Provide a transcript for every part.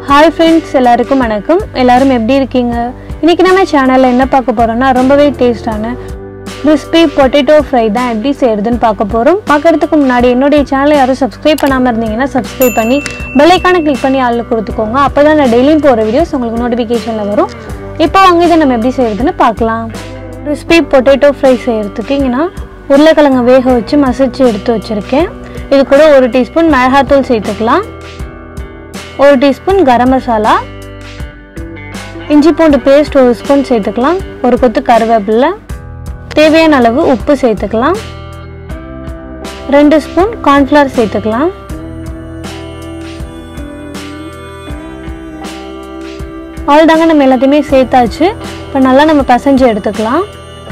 hi friends எல்லாருக்கும் வணக்கம் எல்லாரும் எப்படி இருக்கீங்க இன்றைக்கி நம்ம சேனலில் என்ன பார்க்க போகிறோம்னா ரொம்பவே டேஸ்டான கிறிஸ்பி பொட்டேட்டோ ஃப்ரை தான் எப்படி செய்கிறதுன்னு பார்க்க போகிறோம் பார்க்கறதுக்கு முன்னாடி என்னுடைய சேனலை யாரும் சப்ஸ்கிரைப் பண்ணாமல் இருந்தீங்கன்னா சப்ஸ்கிரைப் பண்ணி பெல்லைக்கான கிளிக் பண்ணி ஆளில் கொடுத்துக்கோங்க அப்போ தான் நான் டெய்லியும் போகிற வீடியோஸ் உங்களுக்கு நோட்டிஃபிகேஷனில் வரும் இப்போ வாங்க இதை நம்ம எப்படி செய்கிறதுன்னு பார்க்கலாம் கிறிஸ்பி பொட்டேட்டோ ஃப்ரை செய்கிறதுக்கு இங்கே நான் உருளைக்கிழங்கு வேக வச்சு மசிச்சு எடுத்து வச்சுருக்கேன் இது கூட ஒரு டீஸ்பூன் மிளகாத்தூள் சேர்த்துக்கலாம் ஒரு டீஸ்பூன் கரம் மசாலா இஞ்சி பூண்டு பேஸ்ட் ஒரு ஸ்பூன் சேர்த்துக்கலாம் ஒரு கொத்து கருவேப்பிலை தேவையான அளவு உப்பு சேர்த்துக்கலாம் ரெண்டு ஸ்பூன் கார்ன்ஃப்ளவர் சேர்த்துக்கலாம் அவ்வளோதாங்க நம்ம எல்லாத்தையுமே சேர்த்தாச்சு இப்போ நல்லா நம்ம பசைஞ்சு எடுத்துக்கலாம்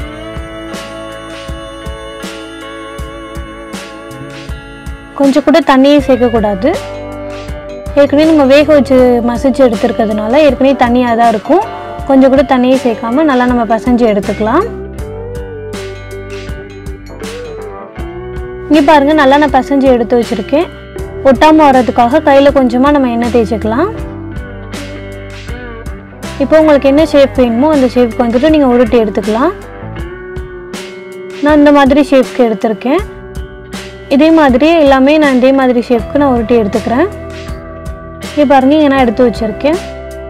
கொஞ்சம் கூட தண்ணியை சேர்க்கக்கூடாது ஏற்கனவே நம்ம வேக வச்சு மசிச்சு எடுத்துருக்கிறதுனால ஏற்கனவே தண்ணியாக தான் இருக்கும் கொஞ்சம் கூட தண்ணியை சேர்க்காம நல்லா நம்ம பசைஞ்சு எடுத்துக்கலாம் இங்கே பாருங்கள் நல்லா நான் பசைஞ்சு எடுத்து வச்சுருக்கேன் ஒட்டாமல் வர்றதுக்காக கையில் கொஞ்சமாக நம்ம எண்ணெய் தேய்ச்சிக்கலாம் இப்போ உங்களுக்கு என்ன ஷேப் வேணுமோ அந்த ஷேப்க்கு வந்துட்டு நீங்கள் உருட்டி எடுத்துக்கலாம் நான் இந்த மாதிரி ஷேப்க்கு எடுத்திருக்கேன் இதே மாதிரி எல்லாமே நான் இதே மாதிரி ஷேப்க்கு நான் உருட்டி எடுத்துக்கிறேன் இங்கே பாருங்க இங்கே நான் எடுத்து வச்சுருக்கேன்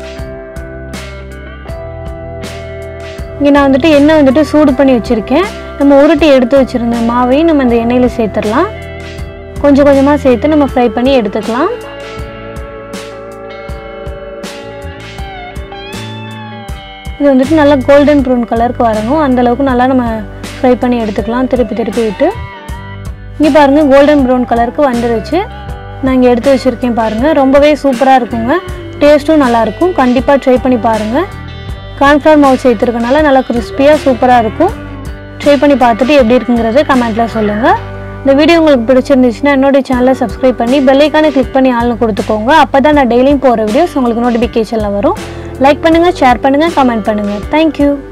இங்கே நான் வந்துட்டு எண்ணெய் வந்துட்டு சூடு பண்ணி வச்சுருக்கேன் நம்ம உருட்டி எடுத்து வச்சுருந்த மாவையும் நம்ம இந்த எண்ணெயில் சேர்த்துடலாம் கொஞ்சம் கொஞ்சமாக சேர்த்து நம்ம ஃப்ரை பண்ணி எடுத்துக்கலாம் இது வந்துட்டு நல்லா கோல்டன் ப்ரௌன் கலருக்கு வரணும் அந்தளவுக்கு நல்லா நம்ம ஃப்ரை பண்ணி எடுத்துக்கலாம் திருப்பி திருப்பி விட்டு இங்கே பாருங்கள் கோல்டன் ப்ரௌன் கலருக்கு வந்துருச்சு நான் இங்கே எடுத்து வச்சுருக்கேன் பாருங்கள் ரொம்பவே சூப்பராக இருக்குங்க டேஸ்ட்டும் நல்லாயிருக்கும் கண்டிப்பாக ட்ரை பண்ணி பாருங்கள் கார்ன்ஃப்ளவர் மாவு சேர்த்துருக்கனால நல்லா கிறிஸ்பியாக சூப்பராக இருக்கும் ட்ரை பண்ணி பார்த்துட்டு எப்படி இருக்குங்கிறத கமெண்ட்டில் சொல்லுங்கள் இந்த வீடியோ உங்களுக்கு பிடிச்சிருந்துச்சுன்னா என்னோட சேனலை சப்ஸ்கிரைப் பண்ணி பெல்லைக்கான கிளிக் பண்ணி ஆள்னு கொடுத்துக்கோங்க அப்போ தான் நான் டெய்லியும் போகிற வீடியோஸ் உங்களுக்கு நோட்டிஃபிகேஷனில் வரும் லைக் பண்ணுங்கள் ஷேர் பண்ணுங்கள் கமெண்ட் பண்ணுங்கள் தேங்க்யூ